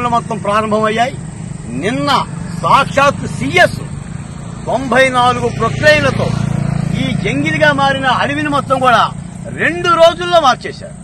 పనులు మొత్తం ప్రారంభమయ్యాయి నిన్న సాక్షాత్ సిఎస్ తొంభై నాలుగు ప్రొక్లైన్లతో ఈ జంగిలిగా మారిన అడవిని మొత్తం కూడా రెండు రోజుల్లో మార్చేశారు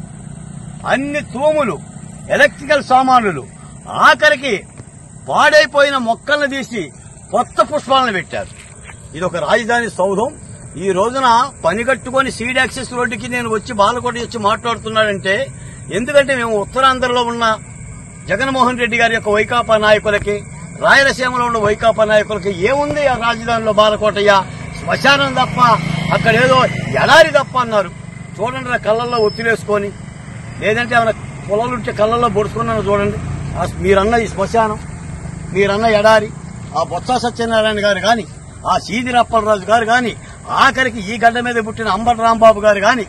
అన్ని తూములు ఎలక్ట్రికల్ సామానులు ఆఖరికి పాడైపోయిన మొక్కలను తీసి కొత్త పుష్పాలను పెట్టారు ఇది ఒక రాజధాని సౌధం ఈ రోజున పని కట్టుకొని సీడ్ యాక్సెస్ రోడ్డుకి నేను వచ్చి బాలకోట వచ్చి మాట్లాడుతున్నాడంటే ఎందుకంటే మేము ఉత్తరాంధ్రలో ఉన్న జగన్మోహన్ రెడ్డి గారి యొక్క వైకాపా నాయకులకి రాయలసీమలో ఉన్న వైకాపా నాయకులకి ఏముంది ఆ రాజధానిలో బాలకోటయ్య శ్మశానం తప్ప అక్కడ ఏదో ఎడారి తప్ప అన్నారు చూడండి నా కళ్ళల్లో ఒత్తిలేసుకొని లేదంటే ఏమైనా పొలాలుంటే కళ్ళల్లో పొడుచుకున్నాను చూడండి ఆ మీరన్న ఈ శ్మశానం మీరన్న ఎడారి ఆ బొత్స సత్యనారాయణ గారు గాని ఆ సీది రప్పలరాజు గారు గాని ఆఖరికి ఈ గడ్డ మీద పుట్టిన అంబటి రాంబాబు గారు గాని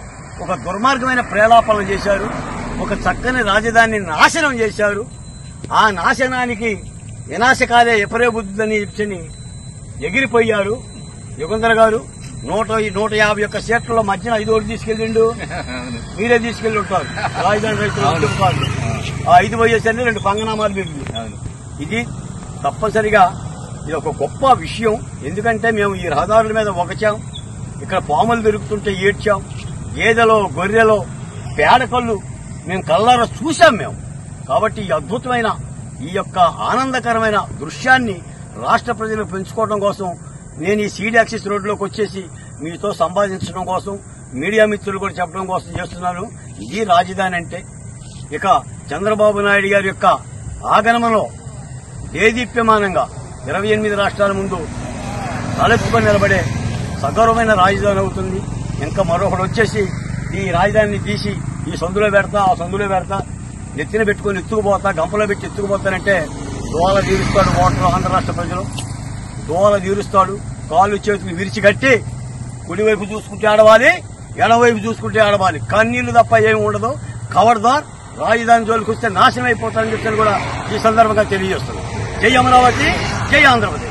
ఒక దుర్మార్గమైన ప్రేలాపనలు చేశారు ఒక చక్కని రాజధానిని నాశనం చేశారు ఆ నాశనానికి వినాశకాలే ఎపరే బుద్ధిని ఇచ్చని ఎగిరిపోయారు యుగంధర్ గారు నూట నూట యాభై ఒక్క సీట్లలో మధ్యన ఐదు ఓట్లు తీసుకెళ్ళిండు మీరే తీసుకెళ్లి ఉంటారు రాజధాని రైతులు ఉద్యమకారులు. ఆ ఐదు పోయేసరికి రెండు పంగనామాలు మిగిలి ఇది తప్పనిసరిగా ఇది ఒక గొప్ప విషయం ఎందుకంటే మేము ఈ రహదారుల మీద ఒకచాం ఇక్కడ పాములు దొరుకుతుంటే ఏడ్చాం గేదెలో గొర్రెలో పేడకళ్ళు మేము కళ్ళారా చూశాం మేము కాబట్టి ఈ అద్భుతమైన ఈ యొక్క ఆనందకరమైన దృశ్యాన్ని రాష్ట్ర ప్రజలు పెంచుకోవడం కోసం నేను ఈ సీడ్ యాక్సిస్ రోడ్లోకి వచ్చేసి మీతో సంపాదించడం కోసం మీడియా మిత్రులు కూడా చెప్పడం కోసం చేస్తున్నాను ఇది రాజధాని అంటే ఇక చంద్రబాబు నాయుడు గారి యొక్క ఆగమనంలో దేదీప్యమానంగా ఇరవై ఎనిమిది రాష్ట్రాల ముందు తలెత్తుకొని నిలబడే సగౌరవమైన రాజధాని అవుతుంది ఇంకా మరొకటి వచ్చేసి ఈ రాజధానిని తీసి ఈ సందులో పెడతా ఆ సందులో పెడతా నెత్తిన పెట్టుకుని ఎత్తుకుపోతా గంపలో పెట్టి ఎత్తుకుపోతానంటే దోల తీరుస్తాడు ఓటర్ ఆంధ్ర రాష్ట్ర ప్రజలు దోల తీరుస్తాడు కాళ్ళు చేతులు విరిచి కట్టి కుడివైపు చూసుకుంటే ఆడవాలి ఎడవైపు చూసుకుంటే ఆడవాలి కన్నీళ్లు తప్ప ఏమి ఉండదు కవర్దార్ రాజధాని జోలికి వస్తే నాశనం అయిపోతారని చెప్పని కూడా ఈ సందర్భంగా తెలియజేస్తున్నాను జై అమరావతి జై ఆంధ్రప్రదేశ్